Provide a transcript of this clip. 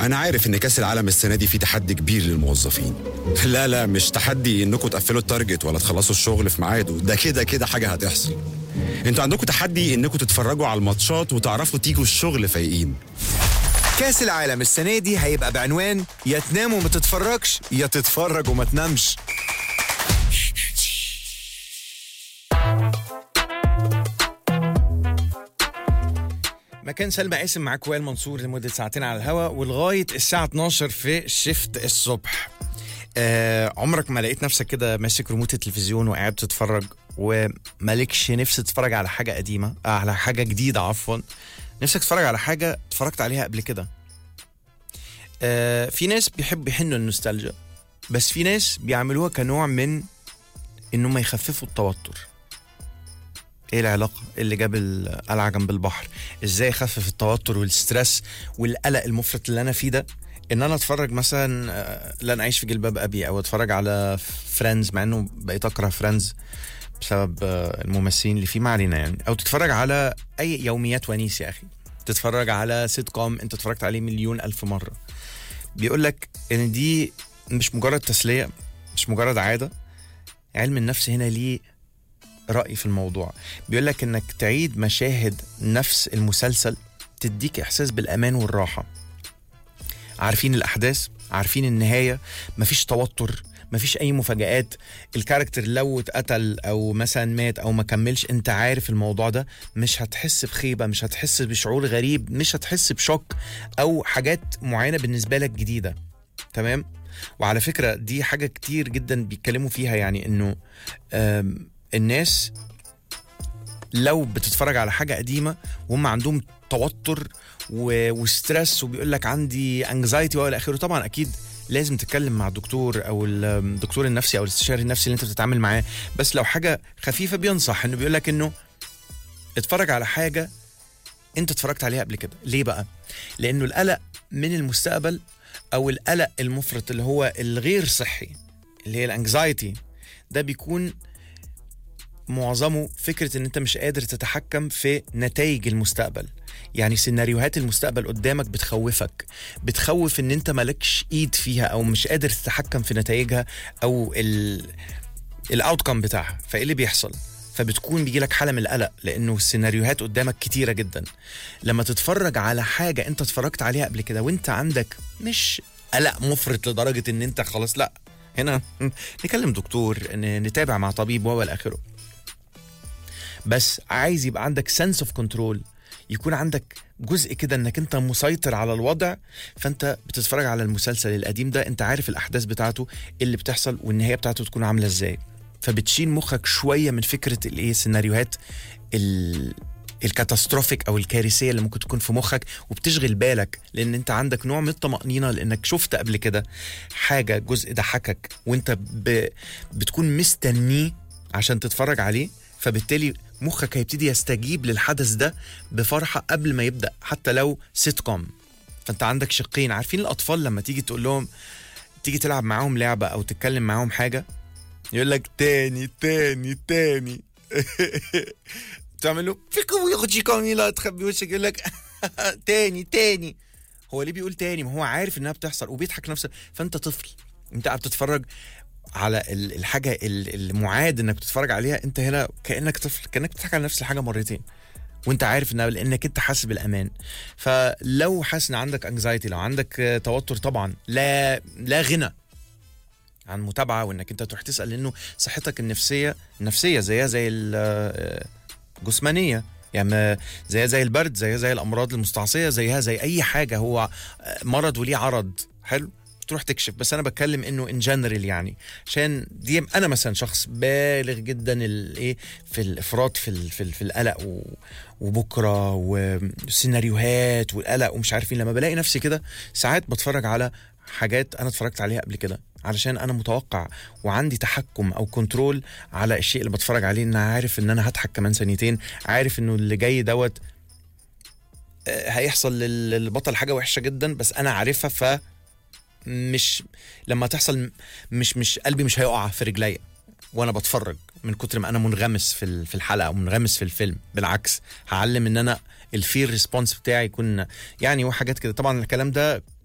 انا عارف ان كاس العالم السنه دي فيه تحدي كبير للموظفين لا لا مش تحدي انكم تقفلوا التارجت ولا تخلصوا الشغل في ميعاده ده كده كده حاجه هتحصل انتوا عندكم تحدي انكم تتفرجوا على الماتشات وتعرفوا تيجوا الشغل فايقين كاس العالم السنة دي هيبقى بعنوان يا تنام وما تتفرجش يا تتفرج وما تنامش مكان سلمى قاسم معاك وائل منصور لمدة ساعتين على الهواء ولغاية الساعة 12 في شيفت الصبح آه عمرك ما لقيت نفسك كده ماسك ريموت التلفزيون وقاعد بتتفرج ومالكش نفس تتفرج على حاجة قديمة آه على حاجة جديدة عفوا نفسك تتفرج على حاجة اتفرجت عليها قبل كده آه في ناس بيحب يحنوا النوستالجيا بس في ناس بيعملوها كنوع من انهم يخففوا التوتر ايه العلاقه إيه اللي جاب القلعه جنب البحر ازاي اخفف التوتر والستريس والقلق المفرط اللي انا فيه ده ان انا اتفرج مثلا آه، لن اعيش في جلباب ابي او اتفرج على فريندز مع انه بقيت اكره فريندز بسبب آه، الممثلين اللي فيه ما علينا يعني او تتفرج على اي يوميات ونيس يا اخي تتفرج على سيت كوم انت اتفرجت عليه مليون الف مره بيقول لك ان دي مش مجرد تسليه مش مجرد عاده علم النفس هنا ليه رأي في الموضوع بيقول لك انك تعيد مشاهد نفس المسلسل تديك احساس بالامان والراحه عارفين الاحداث عارفين النهايه مفيش توتر مفيش اي مفاجآت الكاركتر لو اتقتل او مثلا مات او ما كملش انت عارف الموضوع ده مش هتحس بخيبه مش هتحس بشعور غريب مش هتحس بشوك او حاجات معينه بالنسبه لك جديده تمام وعلى فكره دي حاجه كتير جدا بيتكلموا فيها يعني انه آم، الناس لو بتتفرج على حاجه قديمه وهم عندهم توتر و- وستريس وبيقول لك عندي انكزايتي والى اخره طبعا اكيد لازم تتكلم مع الدكتور او الدكتور النفسي او الاستشاري النفسي اللي انت بتتعامل معاه بس لو حاجه خفيفه بينصح انه بيقول لك انه اتفرج على حاجه انت اتفرجت عليها قبل كده ليه بقى لانه القلق من المستقبل او القلق المفرط اللي هو الغير صحي اللي هي الانكزايتي ده بيكون معظمه فكرة ان انت مش قادر تتحكم في نتائج المستقبل يعني سيناريوهات المستقبل قدامك بتخوفك بتخوف ان انت مالكش ايد فيها او مش قادر تتحكم في نتائجها او ال الاوتكم بتاعها فايه اللي بيحصل فبتكون بيجي لك حاله من القلق لانه السيناريوهات قدامك كتيره جدا لما تتفرج على حاجه انت اتفرجت عليها قبل كده وانت عندك مش قلق مفرط لدرجه ان انت خلاص لا هنا نكلم دكتور ن- نتابع مع طبيب والى اخره بس عايز يبقى عندك سنس اوف كنترول يكون عندك جزء كده انك انت مسيطر على الوضع فانت بتتفرج على المسلسل القديم ده انت عارف الاحداث بتاعته اللي بتحصل والنهايه بتاعته تكون عامله ازاي فبتشيل مخك شويه من فكره الايه سيناريوهات ال الكاتاستروفيك او الكارثيه اللي ممكن تكون في مخك وبتشغل بالك لان انت عندك نوع من الطمانينه لانك شفت قبل كده حاجه جزء ضحكك وانت ب... بتكون مستنيه عشان تتفرج عليه فبالتالي مخك هيبتدي يستجيب للحدث ده بفرحه قبل ما يبدا حتى لو سيت كوم فانت عندك شقين عارفين الاطفال لما تيجي تقول لهم تيجي تلعب معاهم لعبه او تتكلم معاهم حاجه يقول لك تاني تاني تاني تعمل له فيكو ياخد كاميلا تخبي وشك يقول لك تاني تاني هو ليه بيقول تاني ما هو عارف انها بتحصل وبيضحك نفسه فانت طفل انت قاعد بتتفرج على ال- الحاجه ال- المعاد انك تتفرج عليها انت هنا كانك طفل كانك بتضحك على نفس الحاجه مرتين وانت عارف انها لانك انت حاسس بالامان فلو حاسس ان عندك انكزايتي لو عندك آه، توتر طبعا لا لا غنى عن متابعه وانك انت تروح تسال لانه صحتك النفسيه النفسيه زيها زي ال- آه، الجسمانيه يعني ما- زيها زي البرد زيها زي الامراض المستعصيه زيها زي اي حاجه هو آه، مرض وليه عرض حلو تروح تكشف بس انا بتكلم انه ان جنرال يعني عشان دي انا مثلا شخص بالغ جدا الايه في الافراط في ال- في, ال- في القلق و وبكره وسيناريوهات والقلق ومش عارفين لما بلاقي نفسي كده ساعات بتفرج على حاجات انا اتفرجت عليها قبل كده علشان انا متوقع وعندي تحكم او كنترول على الشيء اللي بتفرج عليه ان عارف ان انا هضحك كمان ثانيتين عارف انه اللي جاي دوت آه، هيحصل لل- للبطل حاجه وحشه جدا بس انا عارفها ف مش لما تحصل مش مش قلبي مش هيقع في رجليا وانا بتفرج من كتر ما انا منغمس في ال- في الحلقه ومنغمس في الفيلم بالعكس هعلم ان انا الفير ريسبونس بتاعي يكون يعني وحاجات كده طبعا الكلام ده